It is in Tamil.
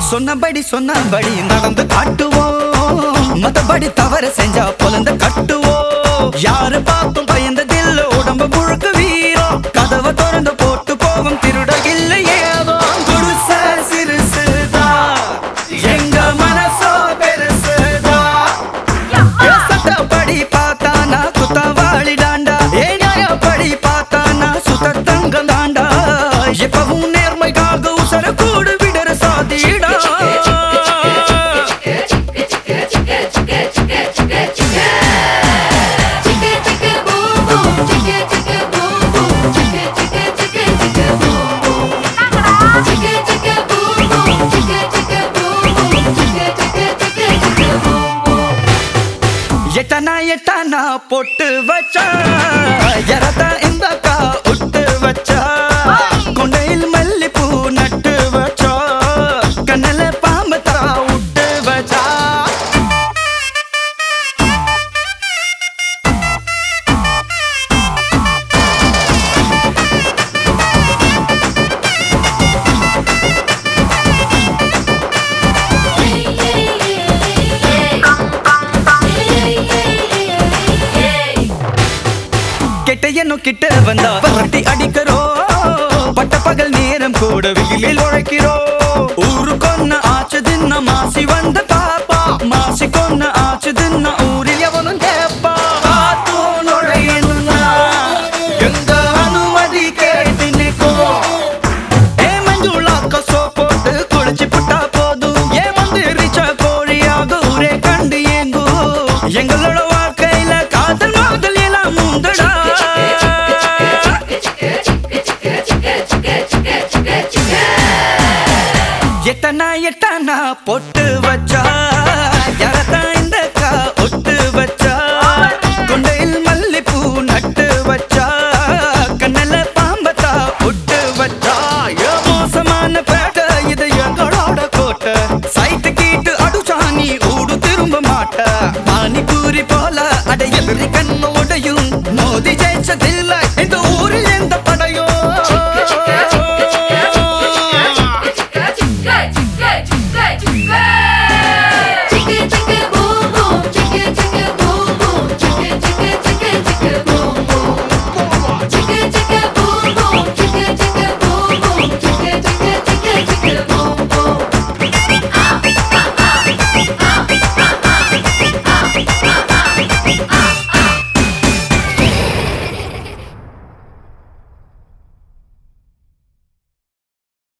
சொன்னபடி சொன்னபடி நடந்து காட்டுவோம் மத்தபடி தவறு செஞ்சா பொலந்து கட்டுவோம் யாரு பார்த்தும் பயந்ததில்ல உடம்பு முழுக்க வீரம் கதவை திறந்து போட்டு போகும் திருட இல்லை ஏதோ குடிச சிறுசுதான் எங்க மனசோ பெருசுதான் என் சட்டப்படி பார்த்தா நான் குத்தவாளி டாண்டா ஏ நியாயப்படி பார்த்தா நான் சுத்த தங்கம் தாண்டா எப்பவும் நேர்மைக்காக உசர கூடு விடுற சாதிடா Chicka chicka boom boom, chicka chicka boom boom, chicka chicka chicka chicka boom boom. Chicka chicka boom boom, chicka chicka boom boom, chicka chicka chicka chicka boom boom. எட்டனா எட்டனா பொட்டு வச்சா எரதா இந்த கா உட்டு வச்சா கொண்டையில் மல்லிப்பூ நட்டு வச்சா கண்ணல பாம்பு தா உட்டு வச்சா கெட்ட எண்ணம் கிட்ட வந்தா பரட்டி அடிக்கிறோம் பட்ட பகல் நேரம் கூட வெயிலில் உழைக்கிறோம் ஊரு கொன்ன ஆச்சுதுன்னா மாசி வந்த பாப்பா மாசி கொன்ன ஆச்சுதுன்னா ஊரில் எவனும் கேப்பா காத்தோ நுழையணும்னா எங்க அனுமதி கேட்டு நிற்கும் ஏ மஞ்சுளாக்க சோப் போட்டு குளிச்சு புட்டா போதும் ஏ மந்திரிச்ச கோழியாக ஊரே கண்டு ஏங்கும் எங்களோட வாழ்க்கையில காதல் மாதல் எல்லாம் முந்தடா எட்டனா எட்டனா பொட்டு வச்சா